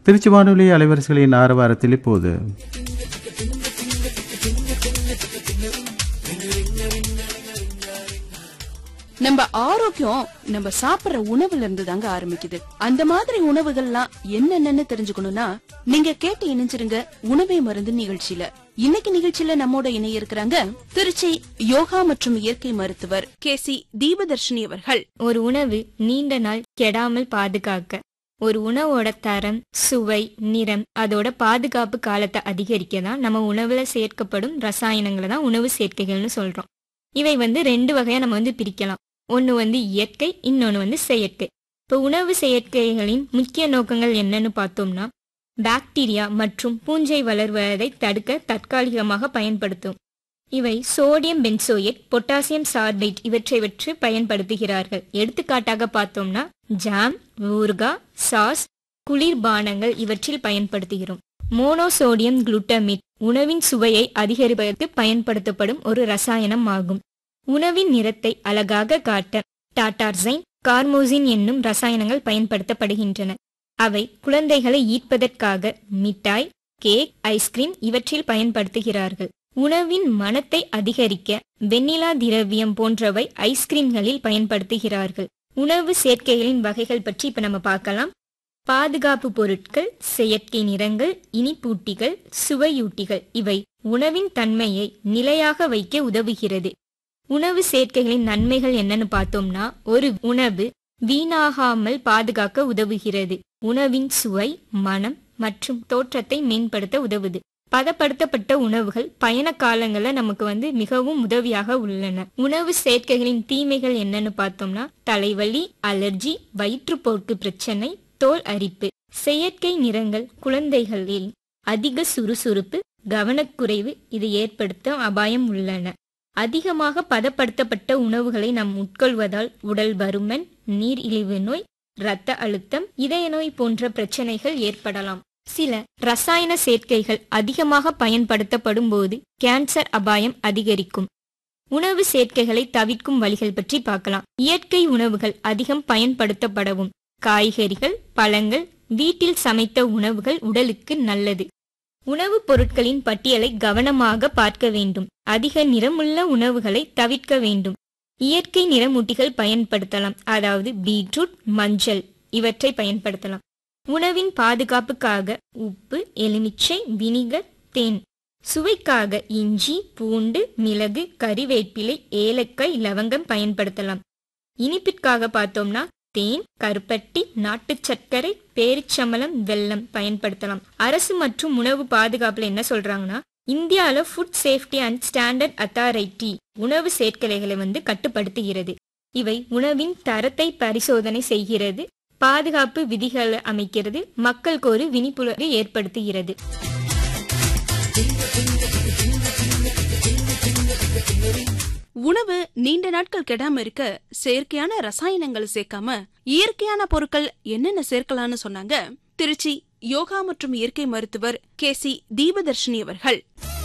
திருச்சி வானொலி அலைவரிசைகளின் ஆரவாரத்தில் இப்போது நம்ம ஆரோக்கியம் நம்ம சாப்பிடுற உணவுல இருந்து தாங்க ஆரம்பிக்குது அந்த மாதிரி உணவுகள்லாம் என்னென்னன்னு தெரிஞ்சுக்கணும்னா நீங்க கேட்டு இணைஞ்சிருங்க உணவே மருந்து நிகழ்ச்சியில இன்னைக்கு நிகழ்ச்சியில நம்மோட இணைய இருக்கிறாங்க திருச்சி யோகா மற்றும் இயற்கை மருத்துவர் கே சி தீபதர்ஷினி அவர்கள் ஒரு உணவு நீண்ட நாள் கெடாமல் பாதுகாக்க ஒரு உணவோட தரம் சுவை நிறம் அதோட பாதுகாப்பு காலத்தை அதிகரிக்க தான் நம்ம உணவுல சேர்க்கப்படும் ரசாயனங்களை தான் உணவு சேர்க்கைகள்னு சொல்றோம் இவை வந்து ரெண்டு வகையா நம்ம வந்து பிரிக்கலாம் ஒன்று வந்து இயற்கை இன்னொன்று வந்து செயற்கை இப்போ உணவு செயற்கைகளின் முக்கிய நோக்கங்கள் என்னன்னு பார்த்தோம்னா பாக்டீரியா மற்றும் பூஞ்சை வளர்வதை தடுக்க தற்காலிகமாக பயன்படுத்தும் இவை சோடியம் பென்சோயேட் பொட்டாசியம் சார்பேட் இவற்றை வச்சு பயன்படுத்துகிறார்கள் எடுத்துக்காட்டாக பார்த்தோம்னா ஜாம் ஊர்கா சாஸ் குளிர்பானங்கள் இவற்றில் பயன்படுத்துகிறோம் மோனோசோடியம் குளுட்டமேட் உணவின் சுவையை அதிகரிப்பதற்கு பயன்படுத்தப்படும் ஒரு ரசாயனம் ஆகும் உணவின் நிறத்தை அழகாக காட்ட டாட்டார்சைன் கார்மோசின் என்னும் ரசாயனங்கள் பயன்படுத்தப்படுகின்றன அவை குழந்தைகளை ஈர்ப்பதற்காக மிட்டாய் கேக் ஐஸ்கிரீம் இவற்றில் பயன்படுத்துகிறார்கள் உணவின் மனத்தை அதிகரிக்க வெண்ணிலா திரவியம் போன்றவை ஐஸ்கிரீம்களில் பயன்படுத்துகிறார்கள் உணவு சேர்க்கைகளின் வகைகள் பற்றி இப்ப நம்ம பார்க்கலாம் பாதுகாப்பு பொருட்கள் செயற்கை நிறங்கள் இனிப்பூட்டிகள் சுவையூட்டிகள் இவை உணவின் தன்மையை நிலையாக வைக்க உதவுகிறது உணவு சேர்க்கைகளின் நன்மைகள் என்னன்னு பார்த்தோம்னா ஒரு உணவு வீணாகாமல் பாதுகாக்க உதவுகிறது உணவின் சுவை மனம் மற்றும் தோற்றத்தை மேம்படுத்த உதவுது பதப்படுத்தப்பட்ட உணவுகள் பயண காலங்கள்ல நமக்கு வந்து மிகவும் உதவியாக உள்ளன உணவு சேர்க்கைகளின் தீமைகள் என்னன்னு பார்த்தோம்னா தலைவலி அலர்ஜி வயிற்றுப்போக்கு பிரச்சனை தோல் அரிப்பு செயற்கை நிறங்கள் குழந்தைகளில் அதிக சுறுசுறுப்பு கவனக்குறைவு இது ஏற்படுத்த அபாயம் உள்ளன அதிகமாக பதப்படுத்தப்பட்ட உணவுகளை நாம் உட்கொள்வதால் உடல் பருமன் நீர் இழிவு நோய் இரத்த அழுத்தம் இதய நோய் போன்ற பிரச்சனைகள் ஏற்படலாம் சில ரசாயன சேர்க்கைகள் அதிகமாக பயன்படுத்தப்படும் போது கேன்சர் அபாயம் அதிகரிக்கும் உணவு சேர்க்கைகளை தவிர்க்கும் வழிகள் பற்றி பார்க்கலாம் இயற்கை உணவுகள் அதிகம் பயன்படுத்தப்படவும் காய்கறிகள் பழங்கள் வீட்டில் சமைத்த உணவுகள் உடலுக்கு நல்லது உணவுப் பொருட்களின் பட்டியலை கவனமாக பார்க்க வேண்டும் அதிக நிறமுள்ள உணவுகளை தவிர்க்க வேண்டும் இயற்கை நிறமூட்டிகள் பயன்படுத்தலாம் அதாவது பீட்ரூட் மஞ்சள் இவற்றை பயன்படுத்தலாம் உணவின் பாதுகாப்புக்காக உப்பு எலுமிச்சை வினிகர் தேன் சுவைக்காக இஞ்சி பூண்டு மிளகு கறிவேப்பிலை ஏலக்காய் லவங்கம் பயன்படுத்தலாம் இனிப்பிற்காக பார்த்தோம்னா தேன் கருப்பட்டி நாட்டு சர்க்கரை பேரிச்சம்பளம் வெல்லம் பயன்படுத்தலாம் அரசு மற்றும் உணவு பாதுகாப்புல என்ன சொல்றாங்கன்னா இந்தியால food safety and standard authority உணவு சேர்க்கலைகளை வந்து கட்டுப்படுத்துகிறது இவை உணவின் தரத்தை பரிசோதனை செய்கிறது பாதுகாப்பு விதிகளை அமைக்கிறது மக்களுக்கு ஒரு விழிப்புணர்வு ஏற்படுத்துகிறது உணவு நீண்ட நாட்கள் கெடாம இருக்க செயற்கையான ரசாயனங்கள் சேர்க்காம இயற்கையான பொருட்கள் என்னென்ன சேர்க்கலாம்னு சொன்னாங்க திருச்சி யோகா மற்றும் இயற்கை மருத்துவர் கே சி தீபதர்ஷினி அவர்கள்